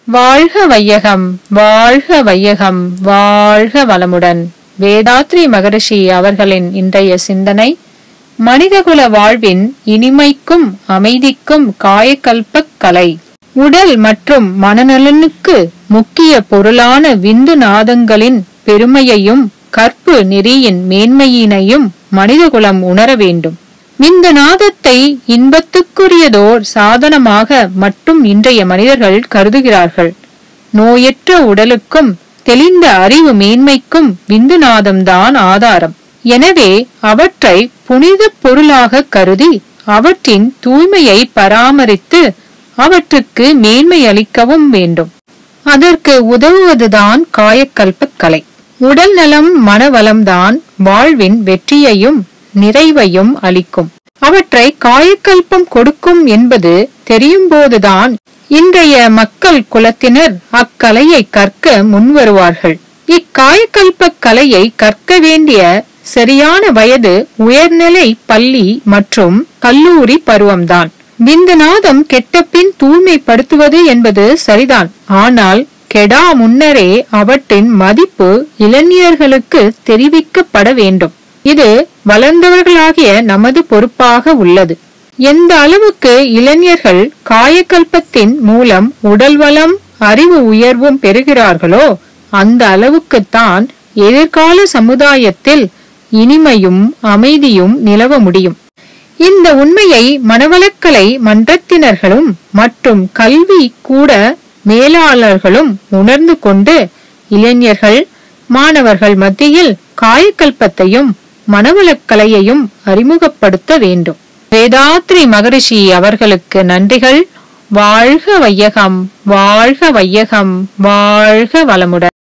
வாழ்க வையகம் வாழ்க வையகம் வாழ்க வளமுடன் வேதாத்ரி மகரிஷி அவர்களின் இன்றைய சிந்தனை மனிதகுல வாழ்வின் இனிமைக்கும் அமைதிக்கும் காயக்கல்பக் கலை உடல் மற்றும் மனநலனுக்கு முக்கிய பொருளான விந்து நாதங்களின் பெருமையையும் கற்பு நெறியின் மேன்மையினையும் மனிதகுலம் உணர வேண்டும் இந்த நாதத்தை இன்பத்துக்குரியதோர் சாதனமாக மட்டும் இன்றைய மனிதர்கள் கருதுகிறார்கள் நோயற்ற உடலுக்கும் தெளிந்த அறிவு மேன்மைக்கும் விந்து நாதம்தான் ஆதாரம் எனவே அவற்றை புனித பொருளாக கருதி அவற்றின் தூய்மையை பராமரித்து அவற்றுக்கு மேன்மை அளிக்கவும் வேண்டும் அதற்கு உதவுவதுதான் காயக்கல்பக் கலை உடல் நலம் மனவளம்தான் வாழ்வின் வெற்றியையும் நிறைவையும் அளிக்கும் அவற்றை காயக்கல்பம் கொடுக்கும் என்பது தெரியும் போதுதான் இன்றைய மக்கள் குலத்தினர் அக்கலையை கற்க முன்வருவார்கள் இக்காயக்கல்பக் கலையை கற்க வேண்டிய சரியான வயது உயர்நிலை பள்ளி மற்றும் கல்லூரி பருவம்தான் விந்துநாதம் கெட்டபின் தூய்மைப்படுத்துவது என்பது சரிதான் ஆனால் கெடா முன்னரே அவற்றின் மதிப்பு இளைஞர்களுக்கு தெரிவிக்கப்பட வேண்டும் இது வளர்ந்தவர்களாகிய நமது பொறுப்பாக உள்ளது எந்த அளவுக்கு இளைஞர்கள் காயக்கல்பத்தின் மூலம் உடல் வளம் அறிவு உயர்வும் பெறுகிறார்களோ அந்த அளவுக்குத்தான் எதிர்கால சமுதாயத்தில் இனிமையும் அமைதியும் நிலவ முடியும் இந்த உண்மையை மனவளக்கலை மன்றத்தினர்களும் மற்றும் கல்வி கூட மேலாளர்களும் உணர்ந்து கொண்டு இளைஞர்கள் மாணவர்கள் மத்தியில் காயக்கல்பத்தையும் மனவளக்கலையையும் அறிமுகப்படுத்த வேண்டும் வேதாத்ரி மகரிஷி அவர்களுக்கு நன்றிகள் வாழ்க வையகம் வாழ்க வையகம் வாழ்க வளமுடன்